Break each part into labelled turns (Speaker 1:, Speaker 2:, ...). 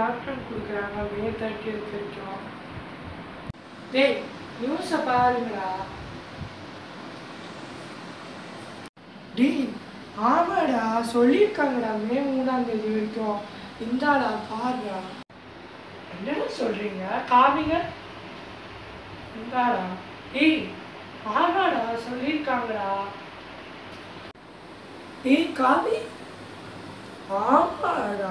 Speaker 1: lockdown கொடுக்குறாங்க மே thirty வரைக்கும் டேய் நியூஸை பாருங்கடா டேய் ஆமாடா சொல்லியிருக்காங்கடா மே மூணாம் தேதி வரைக்கும் இந்தாடா பாருடா என்னடா சொல்றீங்க காமிங்க இந்தாடா ஏய் ஆமாடா சொல்லியிருக்காங்கடா ஏய் காமி ஆமாடா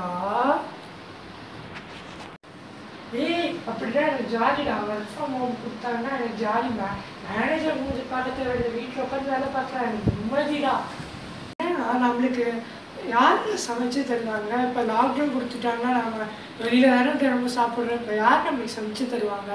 Speaker 1: ஏய் அப்படிதான் எனக்கு ஜாலிடா ஒர்க் ஃப்ரம் ஹோம் கொடுத்தாங்கன்னா எனக்கு ஜாலிமா மேனேஜர் மூஞ்சி பக்கத்தில் விட வீட்டில் உட்காந்து வேலை பார்த்தா எனக்கு நிம்மதிடா ஏன்னா நம்மளுக்கு யார் சமைச்சு தருவாங்க இப்போ லாக்டவுன் கொடுத்துட்டாங்கன்னா நம்ம வெளியில தானே தினமும் சாப்பிட்றோம் இப்போ யார் நம்மளுக்கு சமைச்சு தருவாங்க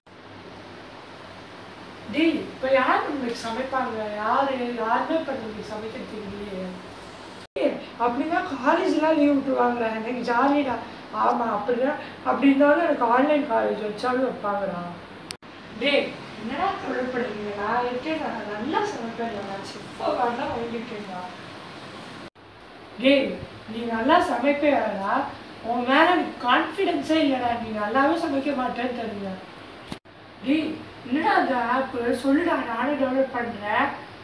Speaker 1: டேய் இப்போ யார் நம்மளுக்கு சமைப்பாங்க யார் யாருமே இப்போ நம்மளுக்கு சமைக்கிறது இல்லையே ஏய், அப்படின்னா காலேஜ்லாம் லீவ் விட்டுருவாங்களா எனக்கு ஜாலிடா ஆமாம் அப்படிதான் அப்படி இருந்தாலும் எனக்கு ஆன்லைன் காலேஜ் வச்சாலும் வைப்பாங்கடா டேய் என்னடா தொழில்படுறீங்க நான் இருக்கேன் நான் நல்லா சமைப்பேன் நான் செஃப்பாக வேணா வாங்கிட்டேன்டா டேய் நீ நல்லா சமைப்பேடா உன் மேலே எனக்கு கான்ஃபிடென்ஸே இல்லைடா நீ நல்லாவே சமைக்க மாட்டேன்னு தெரியல டேய் என்னடா அந்த ஆப்பு சொல்லுடா நானும் டவுன்லோட் பண்ணுறேன்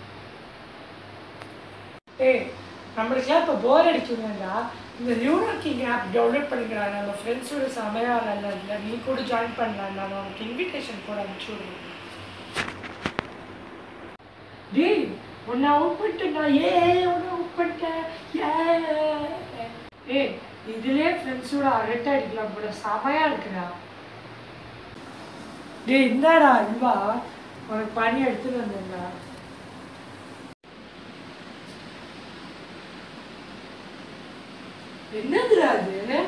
Speaker 1: ஏய் நம்மளுக்குலாம் இப்போ போர் அடிக்குதுடா இந்த லியூனோ கிங் ஆப் டவுன்லோட் பண்ணிக்கிறா நம்ம ஃப்ரெண்ட்ஸோட செமையா இல்லை நீ கூட ஜாயின் பண்ணலாம் நான் உனக்கு இன்விடேஷன் கூட அனுப்பிச்சு விடுறேன் டேய் உன்னை அவுட் பண்ணிட்டேன்டா ஏ உன்னை அவுட் பண்ணிட்டேன் ஏ ஏய் இதுலயே ஃப்ரெண்ட்ஸோட அரட்டை அடிக்கலாம் போல செமையா இருக்குடா டேய் இந்தாடா அல்வா உனக்கு பணி எடுத்துட்டு வந்தேன்டா என்னதுடா அது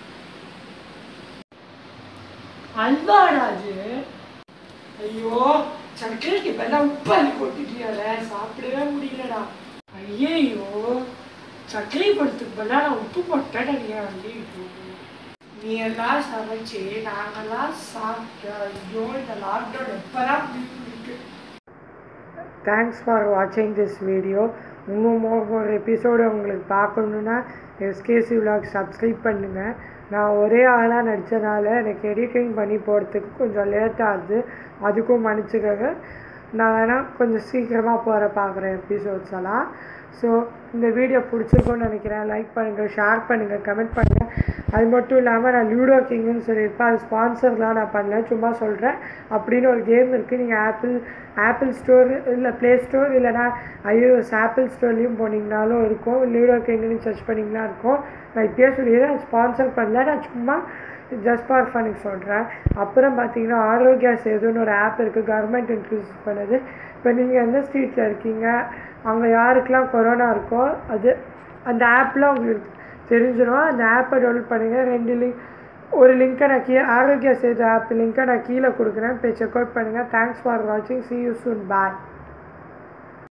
Speaker 1: அல்வாடா அது ஐயோ சக்கரைக்கு பதிலாக உப்பு அள்ளி கொட்டிட்டியால சாப்பிடவே முடியலடா ஐயையோ சர்க்கரை பழத்துக்கு பதிலாக நான் உப்பு போட்டேன் நீ அள்ளி நீ எல்லாம் சமைச்சு நாங்கெல்லாம் சாப்பிட்டு ஐயோ இந்த லாக்டவுன் எப்போதான் இருக்கு தேங்க்ஸ் ஃபார் வாட்சிங் திஸ் வீடியோ இன்னும் மோர் மோர் எபிசோடு உங்களுக்கு பார்க்கணுன்னா எஸ்கேசி விலாக் சப்ஸ்கிரைப் பண்ணுங்கள் நான் ஒரே ஆளாக நடித்தனால எனக்கு எடிட்டிங் பண்ணி போகிறதுக்கு கொஞ்சம் லேட் ஆகுது அதுக்கும் மன்னிச்சுக்கோங்க நான் வேணால் கொஞ்சம் சீக்கிரமாக போகிற பார்க்குறேன் எபிசோட்ஸ் எல்லாம் ஸோ இந்த வீடியோ பிடிச்சிருக்கும்னு நினைக்கிறேன் லைக் பண்ணுங்கள் ஷேர் பண்ணுங்கள் கமெண்ட் பண்ணுங்கள் அது மட்டும் இல்லாமல் நான் லூடோ கிங்குன்னு சொல்லியிருப்பேன் அது ஸ்பான்சர்லாம் நான் பண்ணல சும்மா சொல்கிறேன் அப்படின்னு ஒரு கேம் இருக்குது நீங்கள் ஆப்பிள் ஆப்பிள் ஸ்டோர் இல்லை ப்ளே ஸ்டோர் இல்லைனா ஐஓஎஸ் ஆப்பிள் ஸ்டோர்லேயும் போனீங்கனாலும் இருக்கும் லூடோ கிங்குன்னு சர்ச் பண்ணிங்கன்னா இருக்கும் நான் இப்பயே சொல்லிடுறேன் ஸ்பான்சர் பண்ணல நான் சும்மா ஜஸ்ட் ஃபார் ஃபனுக்கு சொல்கிறேன் அப்புறம் பார்த்தீங்கன்னா ஆரோக்கியா சேதுன்னு ஒரு ஆப் இருக்குது கவர்மெண்ட் இன்ட்ரடியூஸ் பண்ணது இப்போ நீங்கள் எந்த ஸ்ட்ரீட்டில் இருக்கீங்க அங்கே யாருக்கெல்லாம் கொரோனா இருக்கோ அது அந்த ஆப்பில் உங்களுக்கு தெரிஞ்சிடும் அந்த ஆப்பை டவுன்லோட் பண்ணுங்கள் ரெண்டு லிங்க் ஒரு லிங்க்கை நான் கீழே ஆரோக்கியா சேது ஆப் லிங்க்கை நான் கீழே கொடுக்குறேன் போய் செக் அவுட் பண்ணுங்கள் தேங்க்ஸ் ஃபார் வாட்சிங் சி யூ சூன் பாய்